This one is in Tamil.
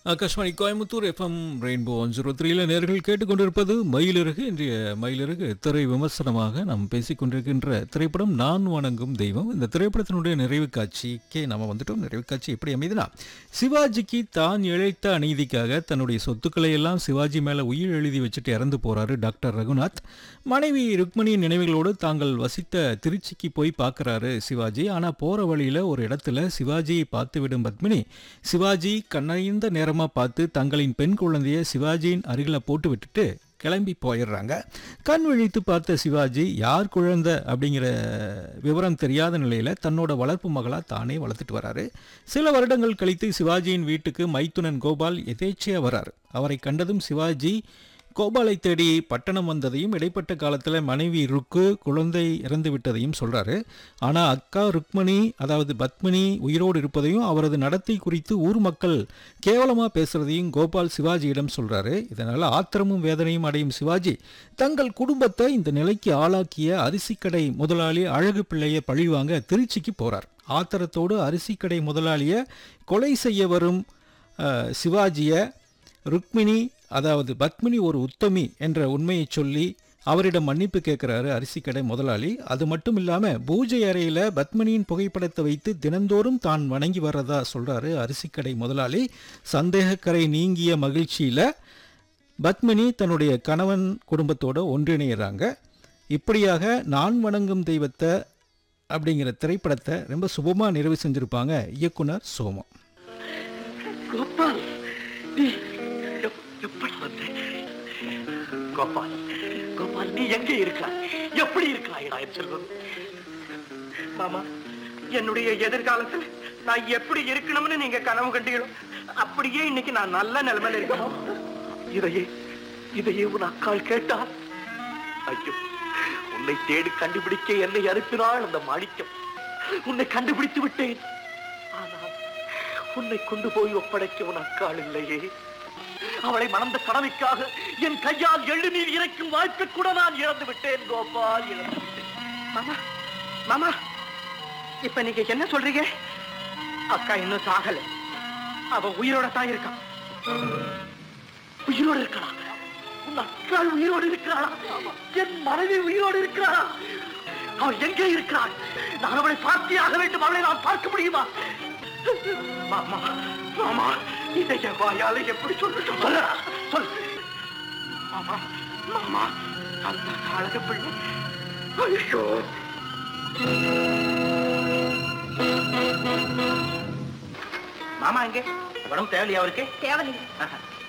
Akashvani Coimbatore FM rainbow one zero த்ரீல நேர்கள் கேட்டுக்கொண்டிருப்பது மயிலிறகு இன்றைய மயிலிறகு திரை விமர்சனமாக நாம் பேசிக்கொண்டிருக்கின்ற திரைப்படம் நான் வணங்கும் தெய்வம் இந்த திரைப்படத்தினுடைய நிறைவு காட்சிக்கே நம்ம வந்துட்டோம் நிறைவு காட்சி எப்படி அமைதுனா சிவாஜிக்கு தான் இழைத்த அநீதிக்காக தன்னுடைய சொத்துக்களை எல்லாம் சிவாஜி மேலே உயிர் எழுதி வச்சுட்டு இறந்து போறாரு டாக்டர் ரகுநாத் மனைவி ருக்மணியின் நினைவுகளோடு தாங்கள் வசித்த திருச்சிக்கு போய் பார்க்குறாரு சிவாஜி ஆனால் போகிற வழியில் ஒரு இடத்துல சிவாஜியை பார்த்துவிடும் பத்மினி சிவாஜி கண்ணைந்த நேரமாக பார்த்து தங்களின் பெண் குழந்தையை சிவாஜியின் அருகில் போட்டு விட்டுட்டு கிளம்பி போயிடுறாங்க கண் விழித்து பார்த்த சிவாஜி யார் குழந்தை அப்படிங்கிற விவரம் தெரியாத நிலையில் தன்னோட வளர்ப்பு மகளாக தானே வளர்த்துட்டு வராரு சில வருடங்கள் கழித்து சிவாஜியின் வீட்டுக்கு மைத்துனன் கோபால் எதேச்சையாக வராரு அவரை கண்டதும் சிவாஜி கோபாலை தேடி பட்டணம் வந்ததையும் இடைப்பட்ட காலத்தில் மனைவி ருக்கு குழந்தை இறந்து விட்டதையும் சொல்கிறாரு ஆனால் அக்கா ருக்மணி அதாவது பத்மினி உயிரோடு இருப்பதையும் அவரது நடத்தை குறித்து ஊர் மக்கள் கேவலமாக பேசுகிறதையும் கோபால் சிவாஜியிடம் சொல்கிறாரு இதனால் ஆத்திரமும் வேதனையும் அடையும் சிவாஜி தங்கள் குடும்பத்தை இந்த நிலைக்கு ஆளாக்கிய அரிசிக்கடை முதலாளி அழகு பிள்ளையை பழிவாங்க திருச்சிக்கு போகிறார் ஆத்திரத்தோடு அரிசிக்கடை முதலாளியை கொலை செய்ய வரும் அஹ், சிவாஜியை ருக்மிணி அதாவது பத்மினி ஒரு உத்தமி என்ற உண்மையை சொல்லி அவரிடம் மன்னிப்பு கேட்குறாரு அரிசிக்கடை முதலாளி அது மட்டும் இல்லாமல் பூஜை அறையில் பத்மினியின் புகைப்படத்தை வைத்து தினந்தோறும் தான் வணங்கி வர்றதா சொல்கிறாரு அரிசிக்கடை முதலாளி சந்தேகக்கரை நீங்கிய மகிழ்ச்சியில் பத்மினி தன்னுடைய கணவன் குடும்பத்தோட ஒன்றிணைகிறாங்க இப்படியாக நான் வணங்கும் தெய்வத்தை அப்படிங்கிற திரைப்படத்தை ரொம்ப சுபமாக நிறைவு செஞ்சுருப்பாங்க இயக்குனர் சோமம் கோபால் நீ எப்- எப்படி வந்த கோபால் கோபால் நீ எங்க இருக்கிறாய் எப்படி இருக்கிறாய் என் செல்வம் மாமா என்னுடைய எதிர்காலத்தில் நான் எப்படி இருக்கணும்னு நீங்க கனவு கண்டீங்களோ அப்படியே இன்னைக்கு நான் நல்ல நிலைமையில இருக்கணும் இதையே இதையே உன் அக்காள் கேட்டால் ஐயோ உன்னை தேடி கண்டுபிடிக்க என்னை அனுப்பினாள் அந்த மாணிக்கம் உன்னை கண்டுபிடித்து விட்டேன் ஆனால் உன்னை கொண்டு போய் ஒப்படைக்க உன் அக்காள் இல்லையே அவளை மணந்த கடமைக்காக என் கையால் எழுநீர் இறைக்கும் வாய்ப்பை கூட நான் இழந்து விட்டேன் கோபால் இழந்து விட்டேன் மாமா மாமா இப்ப நீங்க என்ன சொல்றீங்க அக்கா இன்னும் சாகல அவ உயிரோட தான் இருக்கான் உயிரோடு இருக்கிறா உன் அக்காள் உயிரோடு இருக்கிறாளா என் மனைவி உயிரோடு இருக்கிறாளா அவள் எங்கே இருக்கிறாள் நான் அவளை பார்த்தே ஆக வேண்டும் அவளை நான் பார்க்க முடியுமா மாமா மாமா இதை என் வாயால எப்படி சொல்லட்டும் சொல்லடா சொல் மாமா மாமா அந்த அழக பிள்ளை ஐயோ மாமா எங்க உடம்பு தேவையா அவருக்கு தேவையில்லை ஆஹா.